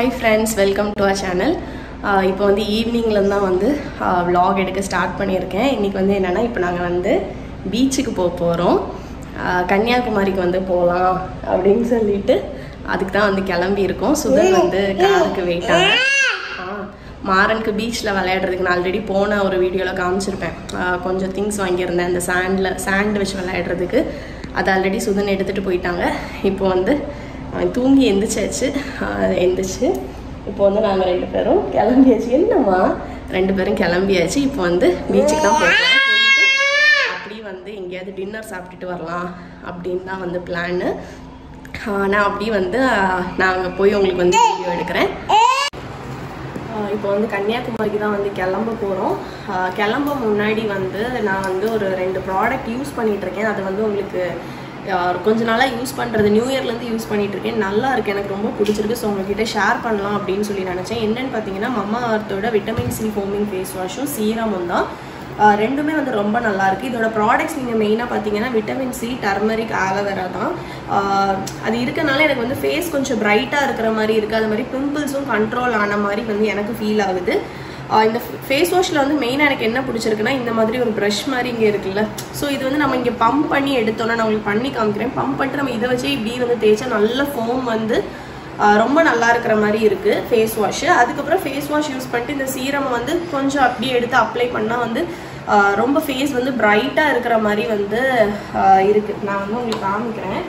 hi friends welcome to our channel இப்போ வந்து ஈவினிங்லேருந்து தான் வந்து vlog எடுக்க ஸ்டார்ட் பண்ணியிருக்கேன் இன்றைக்கி வந்து என்னென்னா இப்போ நாங்கள் வந்து பீச்சுக்கு போக போகிறோம் கன்னியாகுமரிக்கு வந்து போகலாம் அப்படின்னு சொல்லிட்டு அதுக்கு தான் வந்து கிளம்பி இருக்கோம் சுதன் வந்து காருக்கு வெயிட்டாங்க மாறனுக்கு பீச்சில் விளையாடுறதுக்கு நான் ஆல்ரெடி போன ஒரு வீடியோவில் காமிச்சிருப்பேன் ஆஹ் கொஞ்சம் திங்ஸ் வாங்கியிருந்தேன் அந்த சாண்டில் சாண்ட் வச்சு விளையாடுறதுக்கு அது ஆல்ரெடி சுதன் எடுத்துகிட்டு போயிட்டாங்க இப்போ வந்து அவன் தூங்கி எந்திரிச்சாச்சு ஆஹ் எந்திரிச்சு இப்போ வந்து நாங்கள் ரெண்டு பேரும் கிளம்பியாச்சு என்னம்மா ரெண்டு பேரும் கிளம்பியாச்சு இப்போ வந்து பீச்சுக்கு தான் போகிறோம் போயிட்டு அப்படியே வந்து எங்கேயாவது டின்னர் சாப்பிட்டுட்டு வரலாம் அப்படின்னு தான் வந்து பிளான்னு நான் அப்படியே வந்து நாங்கள் போய் உங்களுக்கு வந்து வீடியோ எடுக்கிறேன் இப்போ வந்து கன்னியாகுமரிக்கு தான் வந்து கிளம்ப போகிறோம் கிளம்ப முன்னாடி வந்து நான் வந்து ஒரு ரெண்டு ப்ராடக்ட் யூஸ் பண்ணிட்டு இருக்கேன் அது வந்து உங்களுக்கு ஆஹ் கொஞ்ச நாளாக யூஸ் பண்ணுறது நியூ இயர்லேருந்து யூஸ் பண்ணிட்டு இருக்கேன் நல்லா இருக்கு எனக்கு ரொம்ப பிடிச்சிருக்கு ஸோ உங்ககிட்ட ஷேர் பண்ணலாம் அப்படின்னு சொல்லி நினச்சேன் என்னன்னு பார்த்தீங்கன்னா மம்மா அர்த்தோட விட்டமின் சி ஃபோமிங் ஃபேஸ் வாஷும் சீரமும் தான் ஆஹ் ரெண்டுமே வந்து ரொம்ப நல்லா இருக்கு இதோட ப்ராடக்ட்ஸ் நீங்கள் மெயினாக பார்த்தீங்கன்னா விட்டமின் சி டர்மரிக் ஆலோவேரா தான் ஆஹ் அது இருக்கனால எனக்கு வந்து ஃபேஸ் கொஞ்சம் பிரைட்டாக இருக்கிற மாதிரி இருக்குது அது மாதிரி பிம்பிள்ஸும் கண்ட்ரோல் ஆன மாதிரி வந்து எனக்கு ஃபீல் ஆகுது ஆஹ் இந்த ஃபேஸ் வாஷில் வந்து மெயினாக எனக்கு என்ன பிடிச்சிருக்குன்னா இந்த மாதிரி ஒரு ப்ரஷ் மாதிரி இங்கே இருக்குல்ல ஸோ இது வந்து நம்ம இங்கே பம்ப் பண்ணி எடுத்தோன்னா நான் உங்களுக்கு பண்ணி காமிக்கிறேன் பம்ப் பண்ணிட்டு நம்ம இதை வச்சு இப்படி வந்து தேய்ச்சா நல்ல ஃபோம் வந்து ஆஹ் ரொம்ப நல்லா இருக்கிற மாதிரி இருக்கு ஃபேஸ் வாஷ் அதுக்கப்புறம் ஃபேஸ் வாஷ் யூஸ் பண்ணிட்டு இந்த சீரம் வந்து கொஞ்சம் அப்படியே எடுத்து அப்ளை பண்ணால் வந்து ஆஹ் ரொம்ப ஃபேஸ் வந்து பிரைட்டாக இருக்கிற மாதிரி வந்து ஆஹ் இருக்கு நான் வந்து உங்களுக்கு காமிக்கிறேன்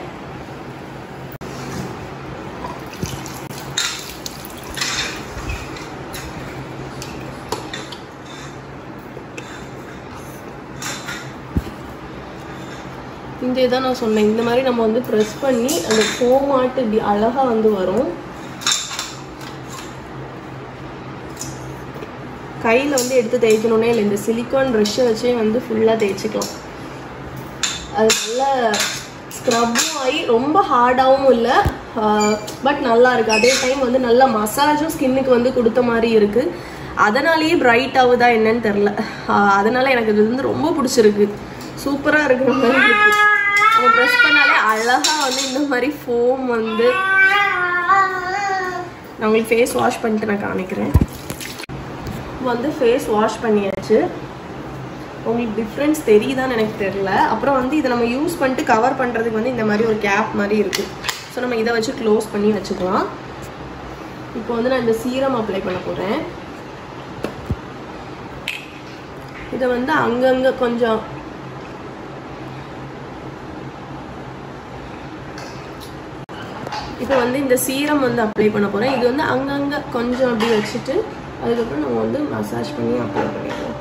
இந்த இதான் நான் சொன்னேன் இந்த மாதிரி நம்ம வந்து ப்ரெஸ் பண்ணி அந்த ஃபோமாட்டு இப்படி அழகாக வந்து வரும் கையில் வந்து எடுத்து தேய்க்கணுன்னே இல்லை இந்த சிலிக்கான் ப்ரஷ்ஷை வச்சே வந்து ஃபுல்லாக தேய்ச்சிக்கலாம் அது நல்லா ஸ்க்ரப்பும் ஆகி ரொம்ப ஹார்டாகவும் இல்லை பட் நல்லா இருக்கு அதே டைம் வந்து நல்ல மசாஜும் ஸ்கின்னுக்கு வந்து கொடுத்த மாதிரி இருக்கு அதனாலேயே பிரைட் ஆகுதா என்னன்னு தெரில அதனால எனக்கு இது வந்து ரொம்ப பிடிச்சிருக்கு சூப்பராக இருக்கிற மாதிரி இருக்கு நம்ம ப்ரெஸ் பண்ணாலே அழகாக வந்து இந்த மாதிரி ஃபோம் வந்து நான் உங்களுக்கு ஃபேஸ் வாஷ் பண்ணிட்டு நான் காமிக்கிறேன் வந்து ஃபேஸ் வாஷ் பண்ணியாச்சு உங்களுக்கு டிஃப்ரென்ஸ் தெரியுதான்னு எனக்கு தெரில அப்புறம் வந்து இதை நம்ம யூஸ் பண்ணிட்டு கவர் பண்ணுறதுக்கு வந்து இந்த மாதிரி ஒரு கேப் மாதிரி இருக்குது ஸோ நம்ம இதை வச்சு க்ளோஸ் பண்ணி வச்சுக்கலாம் இப்போ வந்து நான் இந்த சீரம் அப்ளை பண்ண போகிறேன் இதை வந்து அங்கங்கே கொஞ்சம் இப்போ வந்து இந்த சீரம் வந்து அப்ளை பண்ண போகிறேன் இது வந்து அங்கங்கே கொஞ்சம் அப்படி வச்சுட்டு அதுக்கப்புறம் நம்ம வந்து மசாஜ் பண்ணி அப்ளை பண்ணிடுவோம்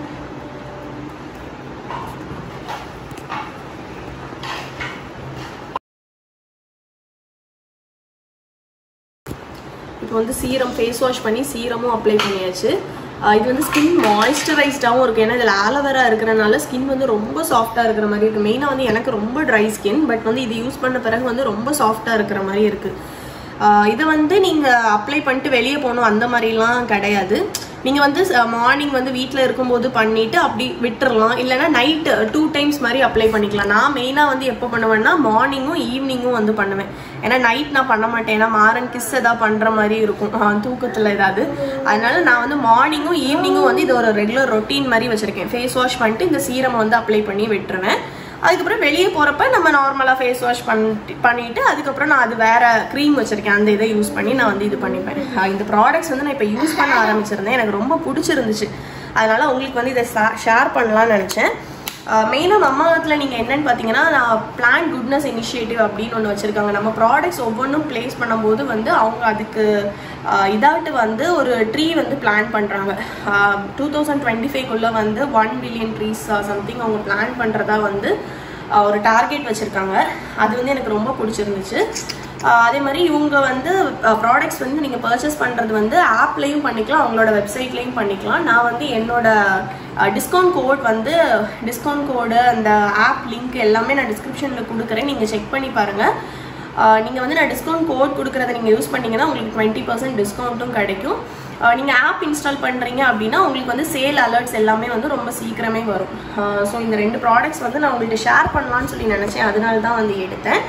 இப்போ வந்து சீரம் ஃபேஸ் வாஷ் பண்ணி சீரமும் அப்ளை பண்ணியாச்சு ஆஹ் இது வந்து ஸ்கின் மாய்ஸ்சரைஸ்டாகவும் இருக்குது ஏன்னா இதில் ஆலோவேரா இருக்கிறனால ஸ்கின் வந்து ரொம்ப சாஃப்டாக இருக்கிற மாதிரி இருக்குது மெயினாக வந்து எனக்கு ரொம்ப ட்ரை ஸ்கின் பட் வந்து இது யூஸ் பண்ண பிறகு வந்து ரொம்ப சாஃப்டாக இருக்கிற மாதிரி இருக்குது இதை வந்து நீங்கள் அப்ளை பண்ணிட்டு வெளியே போகணும் அந்த மாதிரிலாம் கிடையாது நீங்கள் வந்து மார்னிங் வந்து வீட்டில் இருக்கும்போது பண்ணிட்டு அப்படி விட்டுறலாம் இல்லைன்னா நைட்டு டூ டைம்ஸ் மாதிரி அப்ளை பண்ணிக்கலாம் நான் மெயினாக வந்து எப்போ பண்ணுவேன்னா மார்னிங்கும் ஈவினிங்கும் வந்து பண்ணுவேன் ஏன்னா நைட் நான் பண்ண மாட்டேன் ஏன்னா மாறன் கிஸ் ஏதாவது பண்ணுற மாதிரி இருக்கும் தூக்கத்தில் ஏதாவது அதனால நான் வந்து மார்னிங்கும் ஈவினிங்கும் வந்து இது ஒரு ரெகுலர் ரொட்டீன் மாதிரி வச்சுருக்கேன் ஃபேஸ் வாஷ் பண்ணிட்டு இந்த சீரம் வந்து அப்ளை பண்ணி விட்டுருவேன் அதுக்கப்புறம் வெளியே போகிறப்ப நம்ம நார்மலாக ஃபேஸ் வாஷ் பண்ணிட்டு பண்ணிட்டு அதுக்கப்புறம் நான் அது வேற க்ரீம் வச்சிருக்கேன் அந்த இதை யூஸ் பண்ணி நான் வந்து இது பண்ணிப்பேன் அஹ் இந்த ப்ராடக்ட்ஸ் வந்து நான் இப்போ யூஸ் பண்ண ஆரம்பிச்சிருந்தேன் எனக்கு ரொம்ப பிடிச்சிருந்துச்சு அதனால உங்களுக்கு வந்து இதை ஷேர் பண்ணலாம்னு நினச்சேன் மெயினாக மம்மாவத்தில் நீங்கள் என்னன்னு பார்த்தீங்கன்னா நான் பிளான் குட்னஸ் இனிஷியேட்டிவ் அப்படின்னு ஒன்று வச்சுருக்காங்க நம்ம ப்ராடக்ட்ஸ் ஒவ்வொன்றும் ப்ளேஸ் பண்ணும்போது வந்து அவங்க அதுக்கு இதாட்டு வந்து ஒரு ட்ரீ வந்து பிளான் பண்ணுறாங்க டூ தௌசண்ட் டுவெண்ட்டி ஃபைவ்க்குள்ளே வந்து ஒன் பில்லியன் ட்ரீஸ் சம்திங் அவங்க பிளான் பண்ணுறதா வந்து ஆஹ் ஒரு டார்கெட் வச்சுருக்காங்க அது வந்து எனக்கு ரொம்ப பிடிச்சிருந்துச்சு ஆஹ் அதே மாதிரி இவங்க வந்து ப்ராடக்ட்ஸ் வந்து நீங்கள் பர்ச்சேஸ் பண்ணுறது வந்து ஆப்லேயும் பண்ணிக்கலாம் அவங்களோட வெப்சைட்லேயும் பண்ணிக்கலாம் நான் வந்து என்னோட டிஸ்கவுண்ட் கோட் வந்து டிஸ்கவுண்ட் கோடு அந்த ஆப் லிங்க் எல்லாமே நான் டிஸ்கிரிப்ஷனில் கொடுக்குறேன் நீங்கள் செக் பண்ணி பாருங்கள் நீங்கள் வந்து நான் டிஸ்கவுண்ட் கோட் கொடுக்குறத நீங்கள் யூஸ் பண்ணீங்கன்னா உங்களுக்கு டுவெண்ட்டி பர்சன்ட் டிஸ்கவுண்ட்டும் கிடைக்கும் நீங்கள் ஆப் இன்ஸ்டால் பண்ணுறீங்க அப்படின்னா உங்களுக்கு வந்து சேல் அலர்ட்ஸ் எல்லாமே வந்து ரொம்ப சீக்கிரமே வரும் ஸோ இந்த ரெண்டு ப்ராடக்ட்ஸ் வந்து நான் உங்கள்கிட்ட ஷேர் பண்ணலான்னு சொல்லி நினச்சேன் அதனால தான் வந்து எடுத்தேன்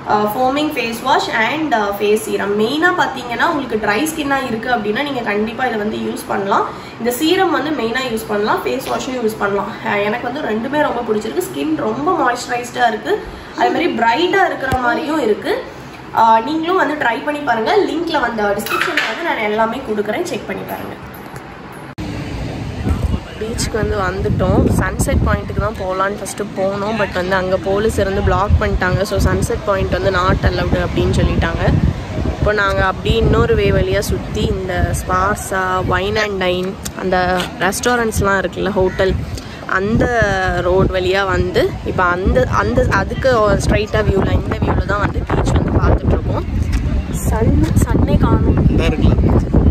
foaming face wash and face serum மெயினாக பார்த்தீங்கன்னா உங்களுக்கு ட்ரை ஸ்கின்னாக இருக்குது அப்படின்னா நீங்கள் கண்டிப்பாக இதை வந்து யூஸ் பண்ணலாம் இந்த சீரம் வந்து மெயினாக யூஸ் பண்ணலாம் ஃபேஸ் வாஷும் யூஸ் பண்ணலாம் அஹ் எனக்கு வந்து ரெண்டுமே ரொம்ப பிடிச்சிருக்கு ஸ்கின் ரொம்ப மாய்ஸ்சரைஸ்டாக இருக்குது அதே மாதிரி பிரைட்டாக இருக்கிற மாதிரியும் இருக்குது ஆஹ் நீங்களும் வந்து ட்ரை பண்ணி பாருங்க லிங்க்ல வந்து டிஸ்கிரிப்ஷன்ல வந்து நான் எல்லாமே கொடுக்குறேன் செக் பண்ணி பாருங்க பீச்சுக்கு வந்து வந்துட்டோம் சன்செட் பாயிண்ட்டுக்கு தான் போகலான்னு ஃபஸ்ட்டு போனோம் பட் வந்து அங்கே போலீஸ் இருந்து பிளாக் பண்ணிட்டாங்க ஸோ சன்செட் பாயிண்ட் வந்து நாட் அலவுடு அப்படின்னு சொல்லிட்டாங்க இப்போ நாங்கள் அப்படி இன்னொரு வே வழியாக சுற்றி இந்த ஸ்பார்ஸா வைன் அண்ட் டைன் அந்த ரெஸ்டாரண்ட்ஸ்லாம் இருக்குல்ல ஹோட்டல் அந்த ரோட் வழியாக வந்து இப்போ அந்த அந்த அதுக்கு ஸ்ட்ரைட்டாக வியூவில் இந்த வியூவில் தான் வந்து பீச் வந்து பார்த்துட்ருக்கோம் சன் சன்னே காணும் இந்த இருக்குல்ல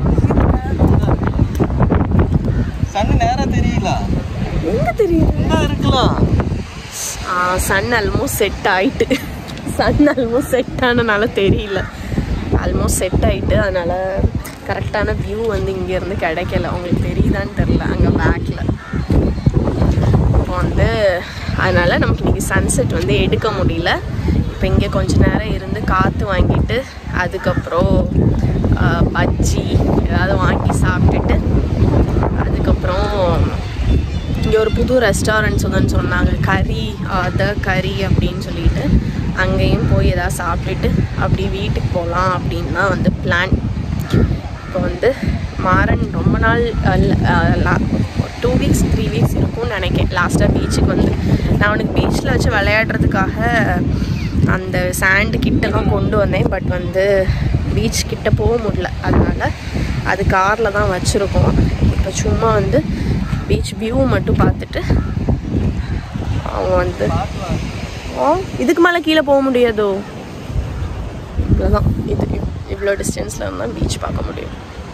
சன் நேரா தெரியல எங்கே தெரியுது இந்த இருக்கலாம் சன் ஆல்மோஸ்ட் செட் ஆயிட்டு சன் ஆல்மோஸ்ட் செட் ஆனனால தெரியல ஆல்மோஸ்ட் செட் ஆயிட்டு அதனால கரெக்டான வியூ வந்து இங்கேருந்து கிடைக்கல உங்களுக்கு தெரியுதான்னு தெரில அங்கே பேக்கில் இப்போ வந்து அதனால் நமக்கு இன்றைக்கி சன்செட் வந்து எடுக்க முடியல இப்போ இங்கே கொஞ்ச நேரம் இருந்து காற்று வாங்கிட்டு அதுக்கப்புறம் ஆஹ், பஜ்ஜி ஏதாவது வாங்கி சாப்பிட்டுட்டு அதுக்கப்புறம் இங்கே ஒரு புது ரெஸ்டாரண்ட்ஸ் வந்து சொன்னாங்க கறி த கறி அப்படின்னு சொல்லிட்டு அங்கேயும் போய் எதாவது சாப்பிட்டுட்டு அப்படி வீட்டுக்கு போகலாம் அப்படின்னு தான் வந்து பிளான் இப்போ வந்து மாறன் ரொம்ப நாள் டூ வீக்ஸ் த்ரீ வீக்ஸ் இருக்கும்னு நினைக்கிறேன் லாஸ்ட்டாக பீச்சுக்கு வந்து நான் அவனுக்கு பீச்சில் வச்சு விளையாடுறதுக்காக அந்த சாண்டு கிட்டலாம் கொண்டு வந்தேன் பட் வந்து பீச் கிட்ட போக முடியல அதனால அது காரில் தான் வச்சுருக்கோம் இப்போ சும்மா வந்து பீச் வியூ மட்டும் பார்த்துட்டு அவங்க வந்து ஓ இதுக்கு மேலே கீழே போக முடியாதோ இவ்வளோதான் இது இவ்வளோ டிஸ்டன்ஸில் இருந்தால் பீச் பார்க்க முடியும்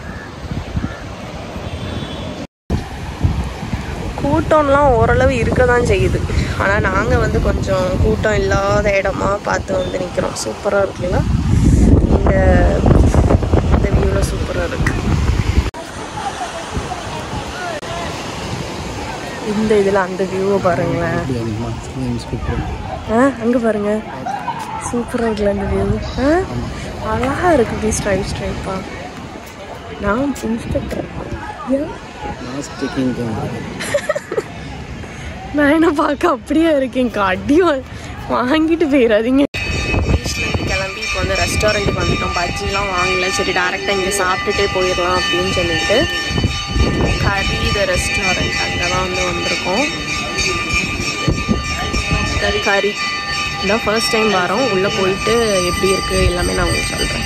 கூட்டம்லாம் ஓரளவு இருக்க தான் செய்யுது ஆனால் நாங்கள் வந்து கொஞ்சம் கூட்டம் இல்லாத இடமா பார்த்து வந்து நிற்கிறோம் சூப்பராக இருக்குல்ல இந்த இந்த வியூவில் சூப்பராக இருக்கு இந்த இதில் அந்த வியூவை பாருங்களேன் ஆ அங்கே பாருங்க சூப்பராக இருக்குல்ல இந்த வியூ ஆ அழகா இருக்கு இப்படி ஸ்ட்ரைப் ஸ்ட்ரைப்பாக நான் இன்ஸ்பெக்டர் ஏன் நான் என்ன பார்க்க அப்படியே இருக்கேன் அடி வா- வாங்கிட்டு போயிடாதீங்க பீச்லேருந்து கிளம்பி இப்போ வந்து ரெஸ்டாரண்ட்டுக்கு வந்துட்டோம் பஜ்ஜிலாம் வாங்கல சரி டேரெக்டாக இங்கே சாப்பிட்டுட்டே போயிடலாம் அப்படின்னு சொல்லிட்டு கறி த ரெஸ்டாரண்ட் அங்கே தான் வந்து வந்திருக்கோம் கறி கறி இதான் ஃபர்ஸ்ட் டைம் வரோம் உள்ளே போயிட்டு எப்படி இருக்குது எல்லாமே நான் உங்களுக்கு சொல்கிறேன்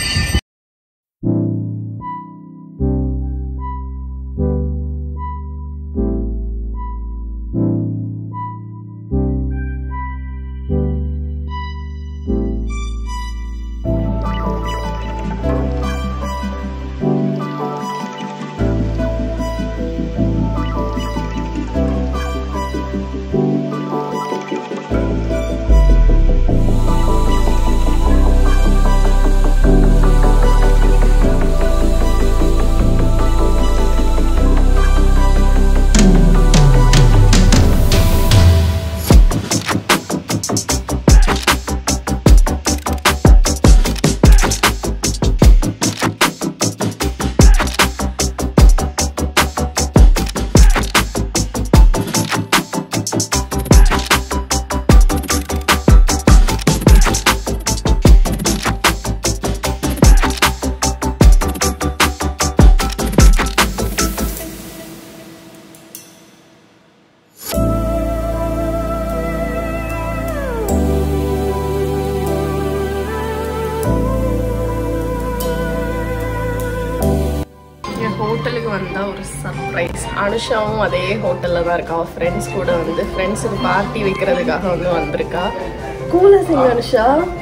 என் ஹோட்டலுக்கு வந்தால் ஒரு சர்ப்ரைஸ் அனுஷாவும் அதே ஹோட்டலில் தான் இருக்கா அவள் ஃப்ரெண்ட்ஸ் கூட வந்து ஃப்ரெண்ட்ஸுக்கு பார்ட்டி வைக்கிறதுக்காக வந்து வந்திருக்கா கூலா சிங் அனுஷா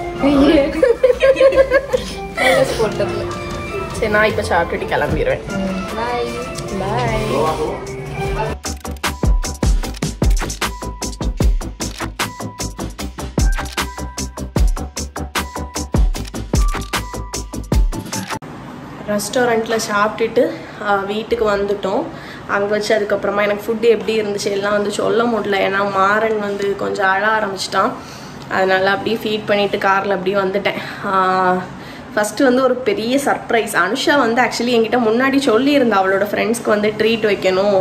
போட்டதுல சரி நான் இப்போ சாப்பிட்டுட்டு கிளம்பிடுவேன் பாய் பாய் ரெஸ்டாரண்ட்டில் சாப்பிட்டுட்டு ஆ, வீட்டுக்கு வந்துட்டோம் அங்கே வச்சு அதுக்கப்புறமா எனக்கு ஃபுட்டு எப்படி இருந்துச்சு எல்லாம் வந்து சொல்ல முடியல ஏன்னா மாறன் வந்து கொஞ்சம் அழ ஆரம்பிச்சிட்டான் அதனால் அப்படியே ஃபீட் பண்ணிவிட்டு காரில் அப்படியே வந்துட்டேன் ஃபஸ்ட்டு வந்து ஒரு பெரிய சர்ப்ரைஸ் அனுஷா வந்து ஆக்சுவலி என்கிட்ட முன்னாடி சொல்லியிருந்தா அவளோட ஃப்ரெண்ட்ஸ்க்கு வந்து ட்ரீட் வைக்கணும்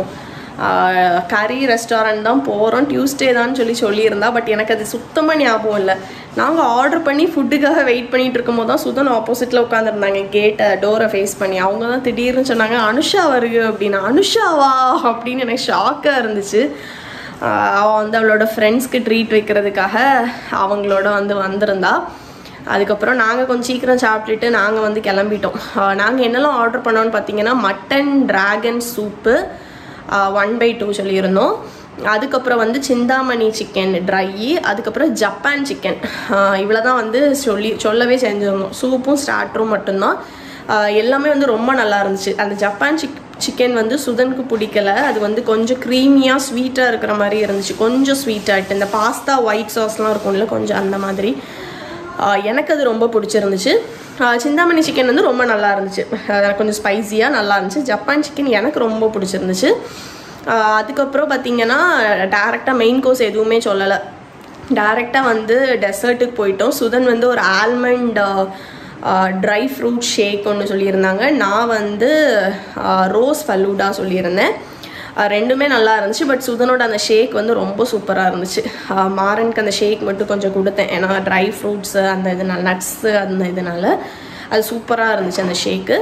கறி ரெஸ்டாரண்ட் தான் போகிறோம் டியூஸ்டே தான் சொல்லி சொல்லியிருந்தா பட் எனக்கு அது சுத்தமாக ஞாபகம் இல்லை நாங்கள் ஆர்டர் பண்ணி ஃபுட்டுக்காக வெயிட் பண்ணிட்டு இருக்கும்போது தான் சுதன் ஆப்போசிட்டில் உட்காந்துருந்தாங்க கேட்டை டோரை ஃபேஸ் பண்ணி அவங்க தான் திடீர்னு சொன்னாங்க அனுஷா வருகு அப்படின்னு அனுஷாவா அப்படின்னு எனக்கு ஷாக்காக இருந்துச்சு ஆஹ் அவள் வந்து அவளோட ஃப்ரெண்ட்ஸ்க்கு ட்ரீட் வைக்கிறதுக்காக அவங்களோட வந்து வந்திருந்தா அதுக்கப்புறம் நாங்கள் கொஞ்சம் சீக்கிரம் சாப்பிட்டுட்டு நாங்கள் வந்து கிளம்பிட்டோம் நாங்கள் என்னெல்லாம் ஆர்டர் பண்ணோன்னு பார்த்தீங்கன்னா mutton dragon soup one by two சொல்லியிருந்தோம் அதுக்கப்புறம் வந்து சிந்தாமணி சிக்கன் ட்ரை அதுக்கப்புறம் ஜப்பான் சிக்கன் இவ்வளோ தான் வந்து சொல்லி சொல்லவே செஞ்சிருந்தோம் சூப்பும் ஸ்டார்டரும் மட்டும்தான் ஆஹ் எல்லாமே வந்து ரொம்ப நல்லா இருந்துச்சு அந்த ஜப்பான் சிக் சிக்கன் வந்து சுதனுக்கு பிடிக்கல அது வந்து கொஞ்சம் க்ரீமியாக ஸ்வீட்டாக இருக்கிற மாதிரி இருந்துச்சு கொஞ்சம் ஸ்வீட்டாகிட்டு இந்த பாஸ்தா ஒயிட் சாஸ்லாம் இருக்கும்ல கொஞ்சம் அந்த மாதிரி ஆஹ் எனக்கு அது ரொம்ப பிடிச்சிருந்துச்சு ஆஹ் சிந்தாமணி சிக்கன் வந்து ரொம்ப நல்லா இருந்துச்சு ஆஹ் கொஞ்சம் ஸ்பைசியாக நல்லா இருந்துச்சு ஜப்பான் சிக்கன் எனக்கு ரொம்ப பிடிச்சிருந்துச்சு ஆஹ் அதுக்கப்புறம் பார்த்தீங்கன்னா டேரெக்டாக மெயின் கோர்ஸ் எதுவுமே சொல்லலை டேரெக்டாக வந்து டெசர்ட்டுக்கு போயிட்டோம் சுதன் வந்து ஒரு ஆல்மண்ட் ட்ரை ஃப்ரூட் ஷேக் ஒன்று சொல்லியிருந்தாங்க நான் வந்து ரோஸ் ஃபலூடா சொல்லியிருந்தேன் ஆஹ் ரெண்டுமே நல்லா இருந்துச்சு பட் சுதனோட அந்த ஷேக் வந்து ரொம்ப சூப்பராக இருந்துச்சு ஆஹ் மாறனுக்கு அந்த ஷேக் மட்டும் கொஞ்சம் கொடுத்தேன் ஏன்னா ட்ரை ஃப்ரூட்ஸு அந்த இதனால நட்ஸு அந்த இதனால அது சூப்பராக இருந்துச்சு அந்த ஷேக்கு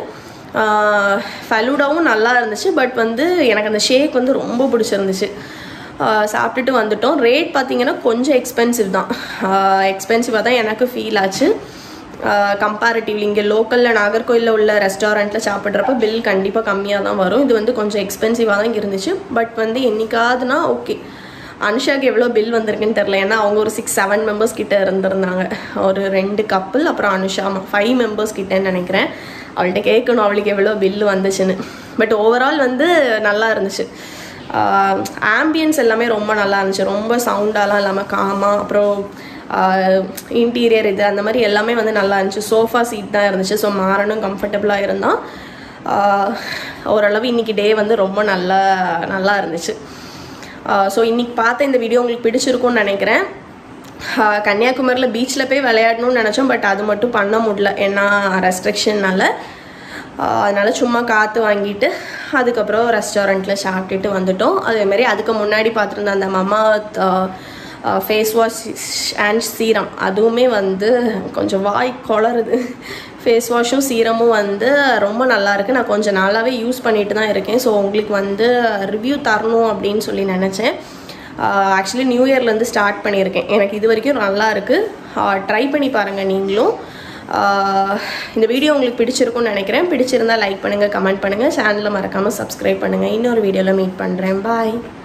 ஃபலூடாவும் நல்லா இருந்துச்சு பட் வந்து எனக்கு அந்த ஷேக் வந்து ரொம்ப பிடிச்சிருந்துச்சு ஆஹ் சாப்பிட்டுட்டு வந்துட்டோம் ரேட் பார்த்தீங்கன்னா கொஞ்சம் எக்ஸ்பென்சிவ் தான் எக்ஸ்பென்சிவாக தான் எனக்கு ஃபீல் ஆச்சு கம்பேரிட்டிவ்லி இங்கே லோக்கலில் நாகர்கோயிலில் உள்ள ரெஸ்டாரண்ட்டில் சாப்பிட்றப்ப பில் கண்டிப்பாக கம்மியாக தான் வரும் இது வந்து கொஞ்சம் எக்ஸ்பென்சிவாக தான் இருந்துச்சு பட் வந்து என்னைக்காவதுனா ஓகே அனுஷாக்கு எவ்வளோ பில் வந்திருக்குன்னு தெரில ஏன்னா அவங்க ஒரு சிக்ஸ் செவன் மெம்பர்ஸ் கிட்ட இருந்திருந்தாங்க ஒரு ரெண்டு கப்பல் அப்புறம் அனுஷா ஃபைவ் மெம்பர்ஸ் கிட்டேன்னு நினைக்கிறேன் அவள்கிட்ட கேட்கணும் அவளுக்கு எவ்வளோ பில்லு வந்துச்சுன்னு பட் ஓவரால் வந்து நல்லா இருந்துச்சு ஆம்பியன்ஸ் எல்லாமே ரொம்ப நல்லா இருந்துச்சு ரொம்ப சவுண்டாலாம் இல்லாமல் காமாக அப்புறம் இன்டீரியர் இது அந்த மாதிரி எல்லாமே வந்து நல்லா இருந்துச்சு சோஃபா சீட் தான் இருந்துச்சு ஸோ மாறனும் கம்ஃபர்டபுளாக இருந்தால் ஓரளவு இன்றைக்கி டே வந்து ரொம்ப நல்லா நல்லா இருந்துச்சு ஸோ இன்றைக்கி பார்த்த இந்த வீடியோ உங்களுக்கு பிடிச்சிருக்கும்னு நினைக்கிறேன் ஆஹ் கன்னியாகுமரியில் பீச்சில் போய் விளையாடணும்னு நினச்சோம் பட் அது மட்டும் பண்ண முடியல ஏன்னா ரெஸ்ட்ரிக்ஷன்னால அதனால் சும்மா காற்று வாங்கிட்டு அதுக்கப்புறம் ரெஸ்டாரண்ட்டில் சாப்பிட்டுட்டு வந்துட்டோம் அதேமாரி அதுக்கு முன்னாடி பார்த்துருந்த அந்த Mama face wash and serum அதுவுமே வந்து கொஞ்சம் வாய் குளருது ஃபேஸ் வாஷும் சீரமும் வந்து ரொம்ப நல்லா இருக்கு நான் கொஞ்சம் நாளாகவே யூஸ் பண்ணிட்டு தான் இருக்கேன் ஸோ உங்களுக்கு வந்து ரிவ்யூ தரணும் அப்படின்னு சொல்லி நினச்சேன் ஆக்சுவலி நியூ இயர்லேருந்து ஸ்டார்ட் பண்ணியிருக்கேன் எனக்கு இது வரைக்கும் நல்லா இருக்குது ட்ரை பண்ணி பாருங்கள் நீங்களும் ஆஹ் இந்த வீடியோ உங்களுக்கு பிடிச்சிருக்கும்னு நினைக்கிறேன் பிடிச்சிருந்தா லைக் பண்ணுங்கள் கமெண்ட் பண்ணுங்கள் சேனலை மறக்காமல் சப்ஸ்கிரைப் பண்ணுங்கள் இன்னொரு வீடியோவில் மீட் பண்ணுறேன் பாய்